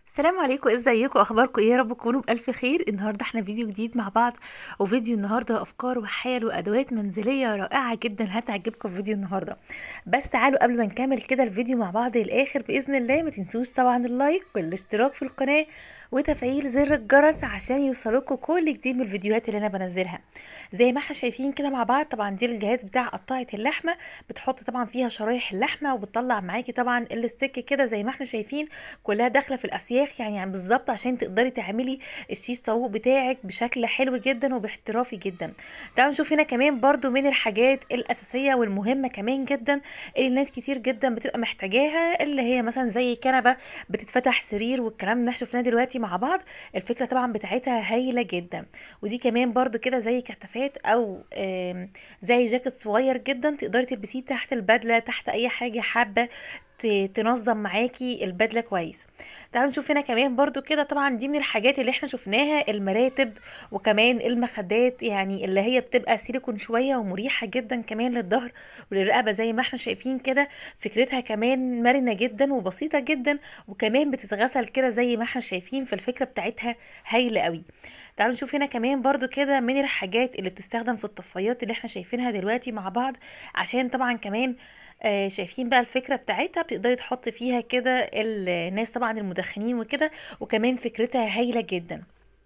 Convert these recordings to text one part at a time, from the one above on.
السلام عليكم ازيكم اخباركم ايه يا رب تكونوا بالف خير النهارده احنا فيديو جديد مع بعض وفيديو النهارده افكار وحيل وادوات منزليه رائعه جدا هتعجبكم في فيديو النهارده بس تعالوا قبل ما نكمل كده الفيديو مع بعض للاخر باذن الله ما تنسوش طبعا اللايك والاشتراك في القناه وتفعيل زر الجرس عشان يوصلكوا كل جديد من الفيديوهات اللي انا بنزلها زي ما احنا شايفين كده مع بعض طبعا دي الجهاز بتاع قطاعه اللحمه بتحط طبعا فيها شرايح اللحمه وبتطلع معاكي طبعا الستيك كده زي ما احنا شايفين كلها داخله في الاسياخ يعني, يعني بالظبط عشان تقدري تعملي الشيش طاووق بتاعك بشكل حلو جدا وباحترافي جدا تعالوا نشوف هنا كمان برضو من الحاجات الاساسيه والمهمه كمان جدا اللي الناس كتير جدا بتبقى محتاجاها اللي هي مثلا زي كنبه بتتفتح سرير والكلام ده شفناه دلوقتي مع بعض الفكره طبعا بتاعتها هايله جدا ودي كمان برضو كده زي كتافات او زي جاكيت صغير جدا تقدري تلبسيه تحت البدله تحت اي حاجه حابه تنظم معاكي البدله كويس تعالوا نشوف هنا كمان برضو كده طبعا دي من الحاجات اللي احنا شفناها المراتب وكمان المخدات يعني اللي هي بتبقى سيليكون شويه ومريحه جدا كمان للظهر وللرقبه زي ما احنا شايفين كده فكرتها كمان مرنه جدا وبسيطه جدا وكمان بتتغسل كده زي ما احنا شايفين فالفكره بتاعتها هايله قوي تعالوا نشوف هنا كمان برضو كده من الحاجات اللي بتستخدم في الطفايات اللي احنا شايفينها دلوقتي مع بعض عشان طبعا كمان آه شايفين بقى الفكره بتاعتها بتقدري تحطي فيها كده الناس طبعا المدخنين وكده وكمان فكرتها هايله جدا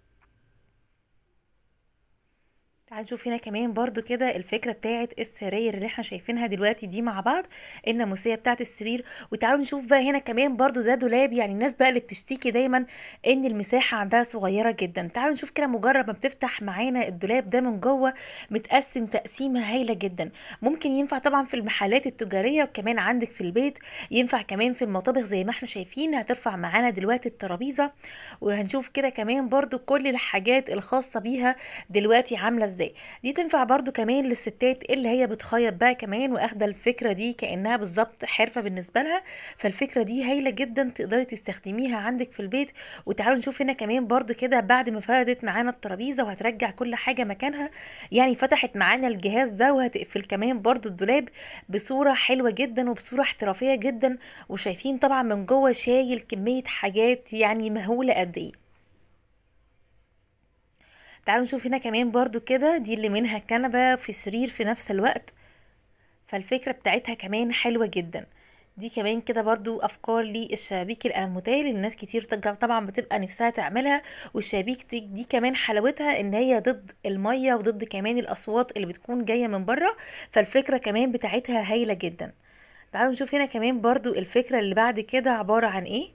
تعالوا نشوف هنا كمان برضو كده الفكره بتاعت السراير اللي احنا شايفينها دلوقتي دي مع بعض الناموسيه بتاعت السرير وتعالوا نشوف بقى هنا كمان برضو ده دولاب يعني الناس بقى اللي بتشتكي دايما ان المساحه عندها صغيره جدا تعالوا نشوف كده مجرد ما بتفتح معانا الدولاب ده من جوه متقسم تقسيمه هايله جدا ممكن ينفع طبعا في المحلات التجاريه وكمان عندك في البيت ينفع كمان في المطابخ زي ما احنا شايفين هترفع معانا دلوقتي الترابيزه وهنشوف كده كمان برضو كل الحاجات الخاصه بيها دلوقتي عامله ازاي دي تنفع برضو كمان للستات اللي هي بتخيط بقى كمان واخده الفكره دي كانها بالظبط حرفه بالنسبه لها فالفكره دي هايله جدا تقدري تستخدميها عندك في البيت وتعالوا نشوف هنا كمان برضو كده بعد ما فردت معانا الترابيزه وهترجع كل حاجه مكانها يعني فتحت معانا الجهاز ده وهتقفل كمان برضو الدولاب بصوره حلوه جدا وبصوره احترافيه جدا وشايفين طبعا من جوه شايل كميه حاجات يعني مهوله قد ايه تعالوا نشوف هنا كمان برضو كده دي اللي منها كنبة في سرير في نفس الوقت فالفكرة بتاعتها كمان حلوة جدا دي كمان كده برضو افكار للشبابيك الالموتيه اللي الناس كتير طبعا بتبقى نفسها تعملها والشبابيك دي, دي كمان حلاوتها ان هي ضد الميه وضد كمان الاصوات اللي بتكون جايه من بره فالفكره كمان بتاعتها هايله جدا تعالوا نشوف هنا كمان برضو الفكره اللي بعد كده عباره عن ايه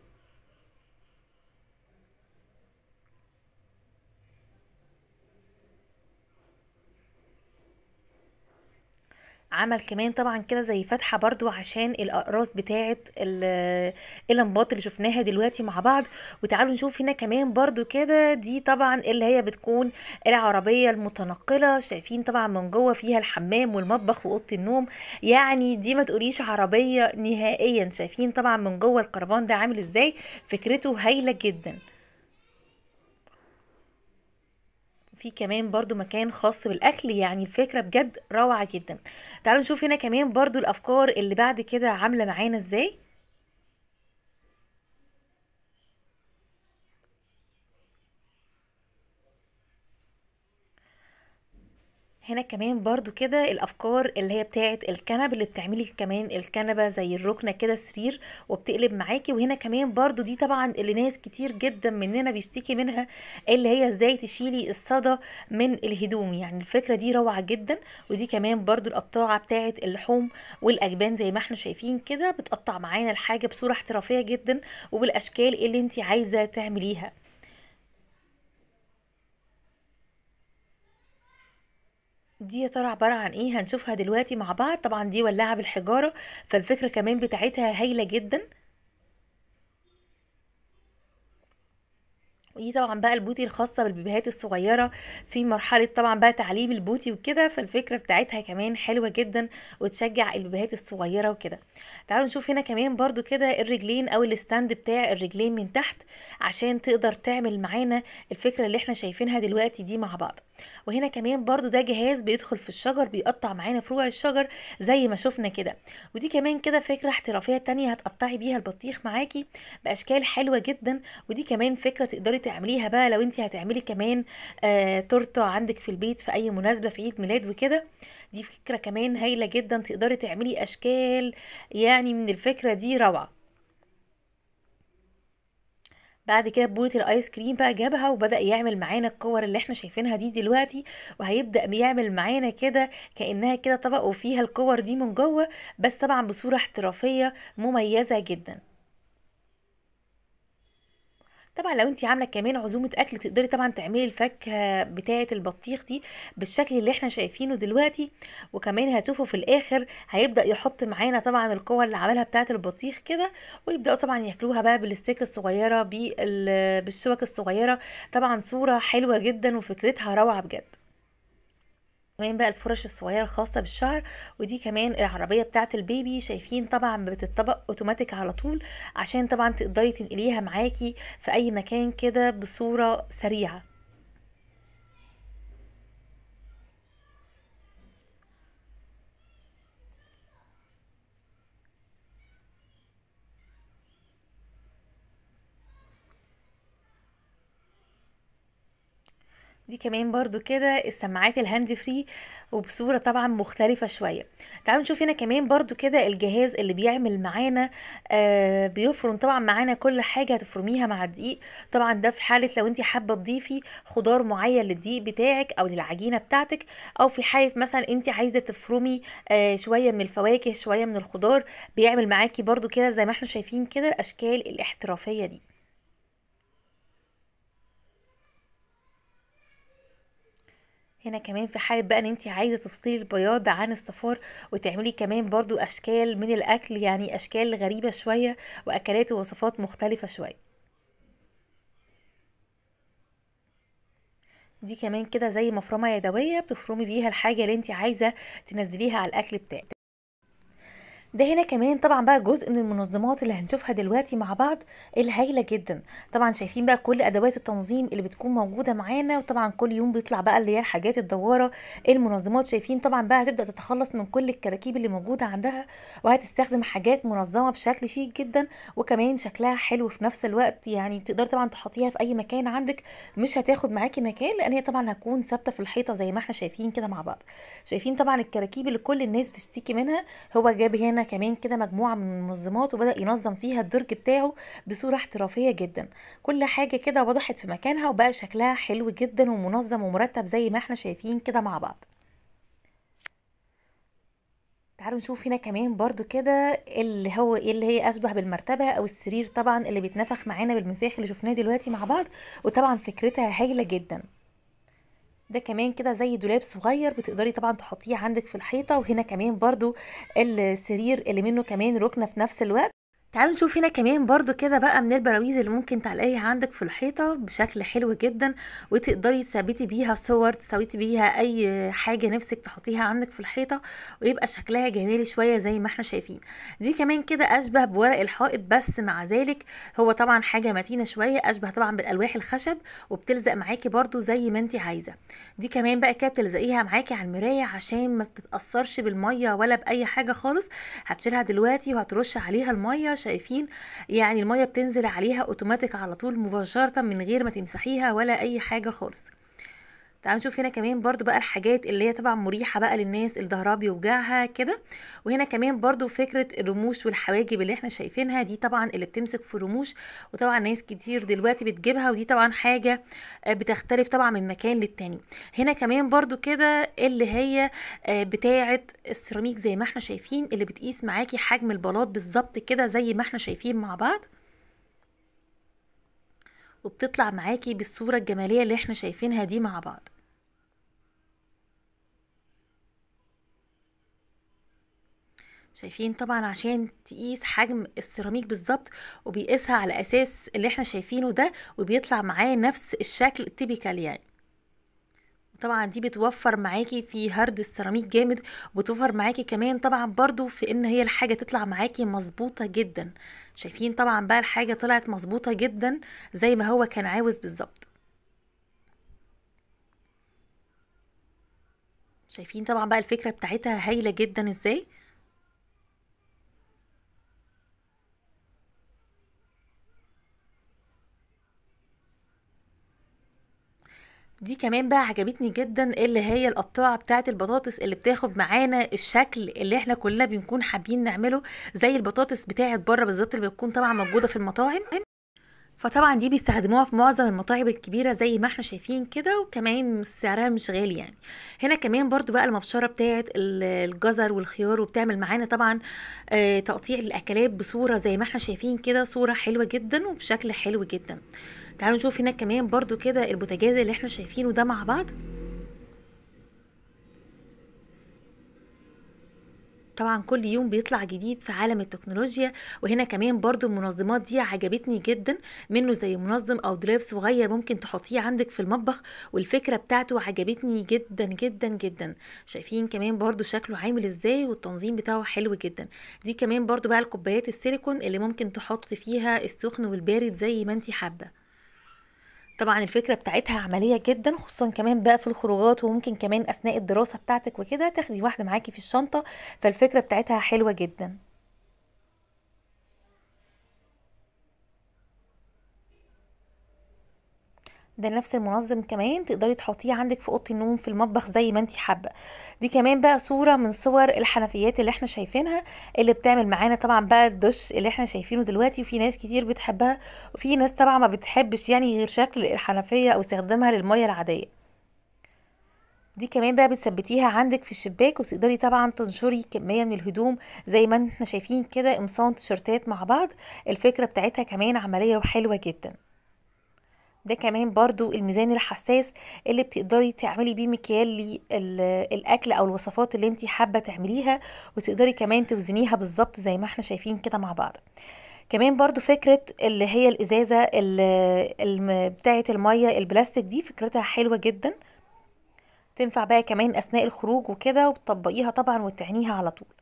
عمل كمان طبعا كده زي فتحه برضو عشان الاقراص بتاعه اللمبات اللي شفناها دلوقتي مع بعض وتعالوا نشوف هنا كمان برضو كده دي طبعا اللي هي بتكون العربيه المتنقله شايفين طبعا من جوه فيها الحمام والمطبخ واوضه النوم يعني دي ما تقوليش عربيه نهائيا شايفين طبعا من جوه الكرفان ده عامل ازاي فكرته هايله جدا في كمان برضو مكان خاص بالاكل يعني الفكره بجد روعه جدا تعالوا نشوف هنا كمان برضو الافكار اللي بعد كده عامله معانا ازاي هنا كمان برضو كده الافكار اللي هي بتاعت الكنب اللي بتعملي كمان الكنبه زي الركنه كده سرير وبتقلب معاكي وهنا كمان برضو دي طبعا اللي ناس كتير جدا مننا بيشتكي منها اللي هي ازاي تشيلي الصدى من الهدوم يعني الفكره دي روعه جدا ودي كمان برضو القطاعه بتاعت اللحوم والاجبان زي ما احنا شايفين كده بتقطع معانا الحاجه بصوره احترافيه جدا وبالاشكال اللي انت عايزه تعمليها دي يا ترى عبارة عن ايه هنشوفها دلوقتي مع بعض طبعا دي ولاعة بالحجارة فالفكرة كمان بتاعتها هايلة جدا ودي طبعا بقى البوتي الخاصة بالبيبيهات الصغيرة في مرحلة طبعا بقى تعليم البوتي وكده فالفكرة بتاعتها كمان حلوة جدا وتشجع البيبيهات الصغيرة وكده تعالوا نشوف هنا كمان برضو كده الرجلين او الستاند بتاع الرجلين من تحت عشان تقدر تعمل معانا الفكرة اللي احنا شايفينها دلوقتي دي مع بعض وهنا كمان برضو ده جهاز بيدخل في الشجر بيقطع معانا فروع الشجر زي ما شفنا كده ودي كمان كده فكرة احترافية تانية هتقطعي بيها البطيخ معاكي بأشكال حلوة جدا ودي كمان فكرة تقدري تعمليها بقى لو انت هتعملي كمان آه تورته عندك في البيت في اي مناسبة في عيد ميلاد وكده دي فكرة كمان هايلة جدا تقدري تعملي اشكال يعني من الفكرة دي روعة بعد كده بولة الايس كريم بقى جابها وبدأ يعمل معانا الكور اللي احنا شايفينها دي دلوقتي وهيبدأ بيعمل معانا كده كأنها كده طبق وفيها الكور دي من جوه بس طبعا بصورة احترافية مميزة جدا طبعا لو انت عامله كمان عزومه اكل تقدري طبعا تعملي الفاكهه بتاعه البطيخ دي بالشكل اللي احنا شايفينه دلوقتي وكمان هتشوفوا في الاخر هيبدا يحط معانا طبعا الكور اللي عملها بتاعه البطيخ كده ويبداوا طبعا ياكلوها بقى بالستيك الصغيره بال- بالشوك الصغيره طبعا صوره حلوه جدا وفكرتها روعه بجد كمان بقى الفرش الصغيره الخاصه بالشعر ودي كمان العربيه بتاعه البيبي شايفين طبعا بتطبق اوتوماتيك على طول عشان طبعا تقدري تنقليها معاكي في اي مكان كده بصوره سريعه دي كمان برضو كده السماعات الهاند فري وبصورة طبعا مختلفة شوية تعالوا نشوف هنا كمان برضو كده الجهاز اللي بيعمل معانا آه بيفرم طبعا معانا كل حاجة هتفرميها مع الدقيق طبعا ده في حالة لو انت حابة تضيفي خضار معين للدقيق بتاعك او للعجينة بتاعتك او في حالة مثلا انت عايزة تفرمي آه شوية من الفواكه شوية من الخضار بيعمل معاكي برضو كده زي ما احنا شايفين كده الاشكال الاحترافية دي هنا كمان في حالة بقى ان انت عايزة تفصلي البياض عن الصفار وتعملي كمان برضو اشكال من الاكل يعني اشكال غريبة شوية واكلات ووصفات مختلفة شوية دي كمان كده زي مفرمة يدوية بتفرمي بيها الحاجة اللي انت عايزة تنزليها على الاكل بتاعك ده هنا كمان طبعا بقى جزء من المنظمات اللي هنشوفها دلوقتي مع بعض الهايله جدا طبعا شايفين بقى كل ادوات التنظيم اللي بتكون موجوده معانا وطبعا كل يوم بيطلع بقى اللي هي الحاجات الدواره المنظمات شايفين طبعا بقى هتبدا تتخلص من كل الكراكيب اللي موجوده عندها وهتستخدم حاجات منظمه بشكل شيك جدا وكمان شكلها حلو في نفس الوقت يعني بتقدر طبعا تحطيها في اي مكان عندك مش هتاخد معاكي مكان لان هي طبعا هتكون ثابته في الحيطه زي ما احنا شايفين كده مع بعض شايفين طبعا الكراكيب اللي كل الناس بتشتكي منها هو جاب هنا كمان كده مجموعة من المنظمات وبدأ ينظم فيها الدرج بتاعه بصورة احترافية جدا كل حاجة كده وضحت في مكانها وبقى شكلها حلو جدا ومنظم ومرتب زي ما احنا شايفين كده مع بعض تعالوا نشوف هنا كمان برضو كده اللي هو ايه اللي هي اشبه بالمرتبة او السرير طبعا اللي بيتنفخ معانا بالمنفاخ اللي شفناه دلوقتي مع بعض وطبعا فكرتها هايلة جدا ده كمان كده زي دولاب صغير بتقدري طبعا تحطيه عندك في الحيطة وهنا كمان برضو السرير اللي منه كمان ركنة في نفس الوقت تعالوا نشوف هنا كمان برضو كده بقى من البراويز اللي ممكن تعلقيها عندك في الحيطة بشكل حلو جدا وتقدري تثبتي بيها صور تثبتي بيها اي حاجة نفسك تحطيها عندك في الحيطة ويبقى شكلها جمالي شوية زي ما احنا شايفين دي كمان كده اشبه بورق الحائط بس مع ذلك هو طبعا حاجة متينة شوية اشبه طبعا بالالواح الخشب وبتلزق معاكي برضو زي ما انت عايزة دي كمان بقى كده بتلزقيها معاكي على المراية عشان ما تتأثرش بالمية ولا بأي حاجة خالص هتشيلها دلوقتي وهترش عليها المية شايفين يعني المية بتنزل عليها اوتوماتيك على طول مباشرة من غير ما تمسحيها ولا اي حاجة خالص تعالوا نشوف هنا كمان برضو بقى الحاجات اللي هي طبعا مريحة بقى للناس اللي ظهرها بيوجعها كده وهنا كمان برضو فكرة الرموش والحواجب اللي احنا شايفينها دي طبعا اللي بتمسك في الرموش وطبعا ناس كتير دلوقتي بتجيبها ودي طبعا حاجة بتختلف طبعا من مكان للتاني هنا كمان برضو كده اللي هي بتاعة السيراميك زي ما احنا شايفين اللي بتقيس معاكي حجم البلاط بالظبط كده زي ما احنا شايفين مع بعض وبتطلع معاكي بالصورة الجمالية اللي احنا شايفينها دي مع بعض شايفين طبعا عشان تقيس حجم السيراميك بالظبط وبيقيسها على اساس اللي احنا شايفينه ده وبيطلع معاه نفس الشكل التيبيكال يعني طبعا دي بتوفر معاكي في هرد السيراميك جامد وبتوفر معاكي كمان طبعا برضو في ان هي الحاجة تطلع معاكي مظبوطة جدا شايفين طبعا بقى الحاجة طلعت مظبوطة جدا زي ما هو كان عاوز بالظبط شايفين طبعا بقى الفكرة بتاعتها هايلة جدا ازاي دي كمان بقى عجبتني جدا اللي هي القطاعة بتاعت البطاطس اللي بتاخد معانا الشكل اللي احنا كلنا بنكون حابين نعمله زي البطاطس بتاعت بره بالظبط اللي بتكون طبعا موجودة في المطاعم فطبعا دي بيستخدموها في معظم المطاعم الكبيرة زي ما احنا شايفين كده وكمان سعرها مش غالي يعني هنا كمان برضو بقى المبشرة بتاعت الجزر والخيار وبتعمل معانا طبعا آه تقطيع الاكلات بصورة زي ما احنا شايفين كده صورة حلوة جدا وبشكل حلو جدا تعالوا نشوف هنا كمان برضو كده البوتاجاز اللي احنا شايفينه ده مع بعض طبعا كل يوم بيطلع جديد في عالم التكنولوجيا وهنا كمان برضو المنظمات دي عجبتني جدا منه زي منظم او دولاب صغير ممكن تحطيه عندك في المطبخ والفكرة بتاعته عجبتني جدا جدا جدا شايفين كمان برضو شكله عامل ازاي والتنظيم بتاعه حلو جدا دي كمان برضو بقى الكوبايات السيليكون اللي ممكن تحط فيها السخن والبارد زي ما انتي حابه طبعا الفكره بتاعتها عمليه جدا خصوصا كمان بقى في الخروجات وممكن كمان اثناء الدراسه بتاعتك وكده تاخدي واحده معاكي في الشنطه فالفكره بتاعتها حلوه جدا ده نفس المنظم كمان تقدري تحطيه عندك في اوضه النوم في المطبخ زي ما انت حابه دي كمان بقى صوره من صور الحنفيات اللي احنا شايفينها اللي بتعمل معانا طبعا بقى الدش اللي احنا شايفينه دلوقتي وفي ناس كتير بتحبها وفي ناس طبعا ما بتحبش يعني غير شكل الحنفيه او استخدامها للميه العاديه دي كمان بقى بتثبتيها عندك في الشباك وتقدري طبعا تنشري كميه من الهدوم زي ما احنا شايفين كده قمصان تيشرتات مع بعض الفكره بتاعتها كمان عمليه وحلوه جدا ده كمان برضو الميزان الحساس اللي بتقدري تعملي بيه مكيال للاكل او الوصفات اللي انت حابه تعمليها وتقدري كمان توزنيها بالظبط زي ما احنا شايفين كده مع بعض كمان برضو فكرة اللي هي الإزازة اللي بتاعة المية البلاستيك دي فكرتها حلوة جدا تنفع بقى كمان أثناء الخروج وكده وتطبقيها طبعا وتعنيها على طول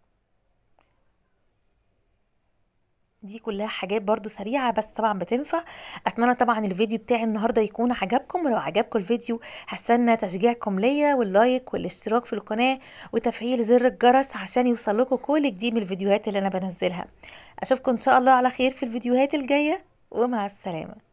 دي كلها حاجات برضو سريعة بس طبعا بتنفع اتمنى طبعا الفيديو بتاعي النهاردة يكون عجبكم ولو عجبكم الفيديو هستنى تشجيعكم ليا واللايك والاشتراك في القناة وتفعيل زر الجرس عشان يوصلكم كل جديد من الفيديوهات اللي انا بنزلها اشوفكم ان شاء الله على خير في الفيديوهات الجاية ومع السلامة